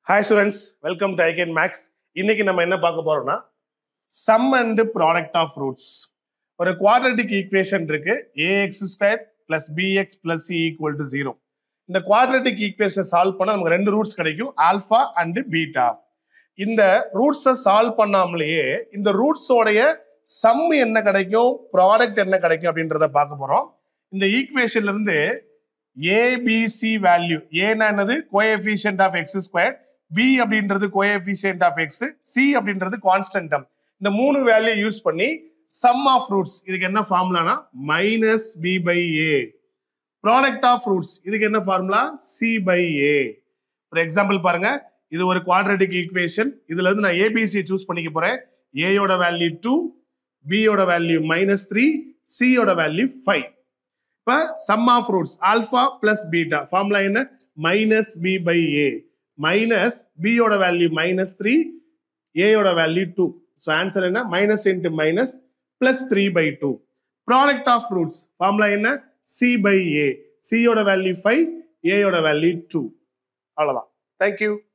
hi students welcome to iCan maths இன்னைக்கு நம்ம என்ன பார்க்க போறோம்னா sum and product of roots ஒரு குவாட்ரட்டிக் ஈக்குவேஷன் இருக்கு a x square plus b x plus c equal to zero இந்த குவாட்ரட்டிக் ஈக்குவேஷனை சால்வ் பண்ணா நமக்கு ரெண்டு ரூட்ஸ் கிடைக்கும் ஆல்ஃபா அண்ட் பீட்டா இந்த ரூட்ஸை சால்வ் பண்ணாமலேயே இந்த ரூட்ஸோடைய சம் என்ன கிடைக்கும் ப்ராடக்ட் என்ன கிடைக்கும் அப்படின்றத பார்க்க போறோம் இந்த ஈக்குவேஷன்ல இருந்து ஏபிசி வேல்யூ ஏன்னா என்னது coefficient of x square b அப்படின்றது கோஎஃபிஷியன்ட் ஆஃப் எக்ஸ் சி அப்படின்றது கான்ஸ்டன்டம் இந்த மூணு வேல்யூ யூஸ் பண்ணி சம் ஆஃப் ரூட்ஸ் இதுக்கு என்ன ஃபார்முலானா minus b by a product of roots இதுக்கு என்ன ஃபார்முலா சி பை ஏ ஒரு எக்ஸாம்பிள் பாருங்க இது ஒரு குவாட்ரட்டிக் ஈக்குவேஷன் இதுல இருந்து நான் ஏபிசி சூஸ் பண்ணிக்க போறேன் ஏயோட வேல்யூ டூ பியோட வேல்யூ மைனஸ் த்ரீ சியோட வேல்யூ ஃபைவ் இப்ப sum of roots alpha plus beta formula என்ன minus b by a minus பியோட வேல்யூ மைனஸ் த்ரீ ஏயோட வேல்யூ டூ ஸோ ஆன்சர் என்ன minus into minus plus three by two product of roots formula என்ன c by a சியோட value five ஏயோட value two அவ்வளோதான் thank you